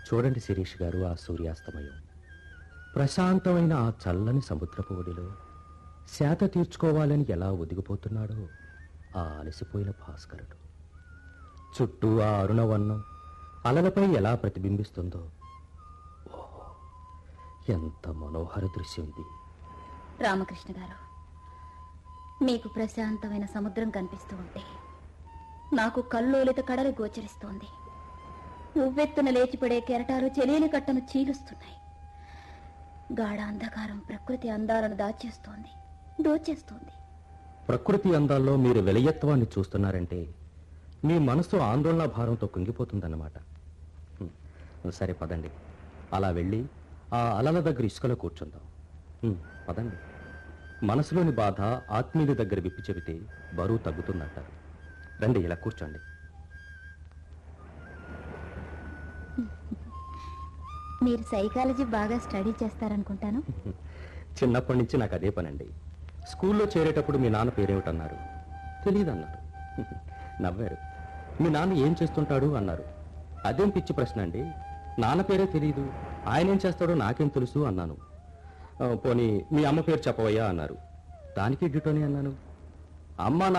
చూడండి శిరీష్ గారు ఆ సూర్యాస్తమయం ప్రశాంతమైన ఆ చల్లని సముద్రపు ఒడిలో శాత తీర్చుకోవాలని ఎలా ఒదిగిపోతున్నాడో ఆ అలసిపోయిన భాస్కరుడు చుట్టూ ఆ అరుణవన్నం అలలపై ఎలా ప్రతిబింబిస్తుందో ఓహో ఎంత మనోహర దృశ్యం ఇది రామకృష్ణ గారు మీకు ప్రశాంతమైన సముద్రం కనిపిస్తూ ఉంటే నాకు కల్లోలిత కడలి గోచరిస్తోంది ఉవ్వెత్తున లేచిపడే కెరటాలు చెలీని కట్టను చీలుస్తున్నాయి గాఢ అంధకారం ప్రకృతి అందాలను దాచేస్తోంది దోచేస్తోంది ప్రకృతి అందాల్లో మీరు వెలయత్వాన్ని చూస్తున్నారంటే మీ మనసు ఆందోళన భారంతో కుంగిపోతుందన్నమాట హ్మ్. సరే పదండి అలా వెళ్ళి ఆ అలల దగ్గర ఇసుకలో కూర్చుందాం హ్మ్, పదండి మనసులోని బాధ ఆత్మీయుల దగ్గర విప్పి చెబితే బరువు తగ్గుతుందంటారు రండి ఇలా కూర్చోండి మీరు సైకాలజీ బాగా స్టడీ చేస్తారనుకుంటాను చిన్నప్పటి నుంచి నాకు అదే పనండి స్కూల్లో చేరేటప్పుడు మీ నాన్న పేరేమిటన్నారు తెలియదన్నారు నవ్వారు మీ నాన్న ఏం చేస్తుంటాడు అన్నారు అదేం పిచ్చి ప్రశ్న అండి నాన్న పేరే తెలియదు ఆయన ఏం చేస్తాడో నాకేం తెలుసు అన్నాను "ఆ, పోనీ మీ అమ్మ పేరు చెప్పవయ్యా అన్నారు దానికి డ్యూటోని అన్నాను అమ్మ